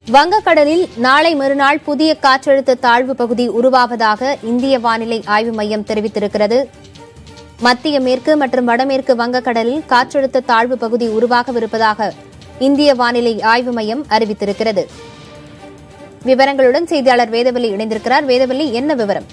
வங்கக்கடலில் நாளை மறுநாள் புதிய காற்றழுத்த தாழ்வு பகுதி உருவாவதாக இந்திய வானிலை ஆய்வு மையம் தெரிவித்திருக்கிறது மத்திய மேற்கு மற்றும் வடமேற்கு வங்கக்கடலில் காற்றழுத்த தாழ்வு பகுதி உருவாகவிருப்பதாக இந்திய வானிலை ஆய்வு மையம் அறிவித்திருக்கிறது விவரங்களுடன் செய்தியாளர் வேதவல்லி இணைந்திருக்கிறார் வேதவல்லி என்ன விவரம்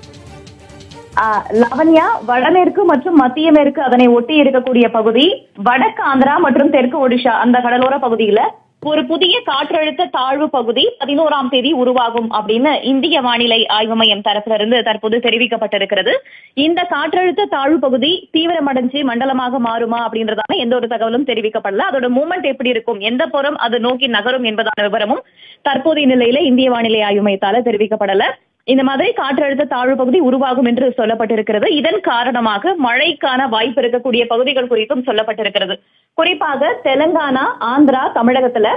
ஆ, லவண்யா வடமேற்கு மற்றும் மத்திய மேற்கு அதனை ஒட்டி இருக்கக்கூடிய பகுதி வடக்கு ஆந்திரா மற்றும் தெற்கு ஒடிஷா அந்த கடலோர பகுதியில ஒரு புதிய காற்றழுத்த தாழ்வு பகுதி பதினோராம் தேதி உருவாகும் அப்படின்னு இந்திய வானிலை ஆய்வு மையம் தரப்புல இருந்து தற்போது தெரிவிக்கப்பட்டிருக்கிறது இந்த காற்றழுத்த தாழ்வு பகுதி தீவிரமடைஞ்சு மண்டலமாக மாறுமா அப்படின்றதான எந்த ஒரு தகவலும் தெரிவிக்கப்படல அதோட மூமெண்ட் எப்படி இருக்கும் எந்த புறம் அது நோக்கி நகரும் என்பதான விவரமும் தற்போதைய நிலையில இந்திய வானிலை ஆய்வு மையத்தால தெரிவிக்கப்படல இந்த மாதிரி காற்றழுத்த தாழ்வு பகுதி உருவாகும் என்று சொல்லப்பட்டிருக்கிறது இதன் காரணமாக மழைக்கான வாய்ப்பு இருக்கக்கூடிய பகுதிகள் குறித்தும் சொல்லப்பட்டிருக்கிறது குறிப்பாக தெலங்கானா ஆந்திரா தமிழகத்துல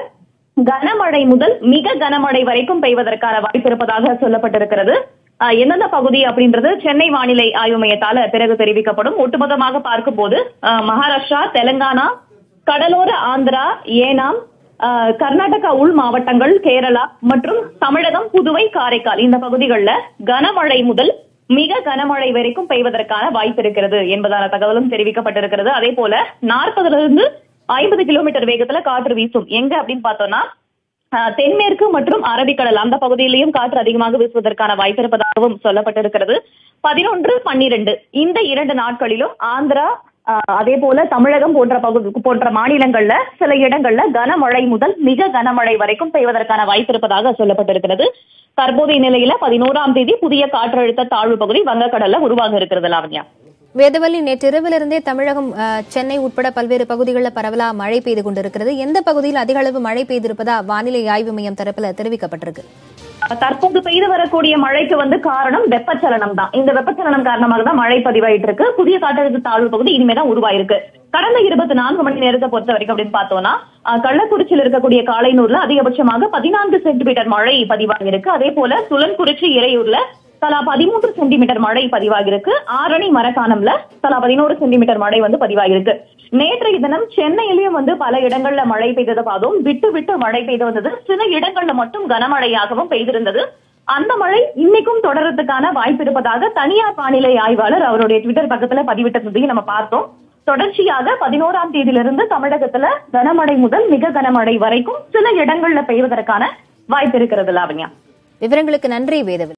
கனமழை முதல் மிக கனமழை வரைக்கும் பெய்வதற்கான வாய்ப்பு இருப்பதாக சொல்லப்பட்டிருக்கிறது ஆஹ் எந்தெந்த பகுதி அப்படின்றது சென்னை வானிலை ஆய்வு மையத்தால பிறகு தெரிவிக்கப்படும் ஒட்டுமொத்தமாக பார்க்கும்போது ஆஹ் மகாராஷ்டிரா தெலங்கானா கடலோர ஆந்திரா ஏனாம் ஆஹ் கர்நாடகா உள் மாவட்டங்கள் கேரளா மற்றும் தமிழகம் புதுவை காரைக்கால் இந்த பகுதிகளில் கனமழை முதல் மிக கனமழை வரைக்கும் பெய்வதற்கான வாய்ப்பு இருக்கிறது என்பதான தகவலும் தெரிவிக்கப்பட்டிருக்கிறது அதே போல நாற்பதுல இருந்து ஐம்பது கிலோமீட்டர் வேகத்துல காற்று வீசும் எங்க அப்படின்னு பார்த்தோம்னா ஆஹ் தென்மேற்கு மற்றும் அரபிக்கடல் அந்த பகுதியிலையும் காற்று அதிகமாக வீசுவதற்கான வாய்ப்பு இருப்பதாகவும் சொல்லப்பட்டிருக்கிறது பதினொன்று பன்னிரண்டு இந்த இரண்டு நாட்களிலும் ஆந்திரா ஆஹ் அதே போல தமிழகம் போன்ற பகுதி போன்ற மாநிலங்கள்ல சில இடங்கள்ல கனமழை முதல் மிக கனமழை வரைக்கும் பெய்வதற்கான வாய்ப்பு இருப்பதாக சொல்லப்பட்டிருக்கிறது தற்போதைய நிலையில பதினோராம் தேதி புதிய காற்றழுத்த தாழ்வு பகுதி வங்கக்கடல்ல உருவாக இருக்கிறது லாவண்யா வேதவல்லி நேற்றிரவிலிருந்தே தமிழகம் அஹ், சென்னை உட்பட பல்வேறு பகுதிகளில் பரவலா மழை பெய்து கொண்டிருக்கிறது எந்த பகுதியில் அதிக அளவு மழை பெய்திருப்பதா வானிலை ஆய்வு மையம் தரப்புல தெரிவிக்கப்பட்டிருக்கு தற்போது பெய்து வரக்கூடிய மழைக்கு வந்து காரணம் வெப்பச்சலனம் தான் இந்த வெப்பச்சலனம் காரணமாக தான் மழை பதிவாயிட்டு இருக்கு புதிய காற்றழுத்த தாழ்வு பகுதி இனிமே தான் உருவாயிருக்கு கடந்த இருபத்தி நான்கு மணி நேரத்தை பொறுத்த வரைக்கும் அப்படின்னு பார்த்தோம்னா அஹ், கள்ளக்குறிச்சியில் இருக்கக்கூடிய காலைநூர்ல அதிகபட்சமாக பதினான்கு சென்டிமீட்டர் மழை பதிவாகியிருக்கு அதே போல சுழன்குறிச்சி இறையூர்ல தலா பதிமூன்று சென்டிமீட்டர் மழை பதிவாகியிருக்கு ஆரணி மரக்காணம்ல தலா பதினோரு சென்டிமீட்டர் மழை வந்து பதிவாகியிருக்கு நேற்றைய தினம் சென்னையிலயும் வந்து பல இடங்கள்ல மழை பெய்ததை பார்த்தோம் விட்டு விட்டு மழை பெய்து வந்தது சில இடங்கள்ல மட்டும் கனமழையாகவும் பெய்திருந்தது அந்த மழை இன்னைக்கும் தொடர்றதுக்கான வாய்ப்பு இருப்பதாக தனியார் வானிலை ஆய்வாளர் அவருடைய ட்விட்டர் பக்கத்துல பதிவிட்டதையும் நம்ம பார்த்தோம் தொடர்ச்சியாக பதினோராம் தேதியிலிருந்து தமிழகத்துல கனமழை முதல் மிக கனமழை வரைக்கும் சில இடங்கள்ல பெய்வதற்கான வாய்ப்பு இருக்கிறது லாவண்யா விவரங்களுக்கு நன்றி வேதவல்லி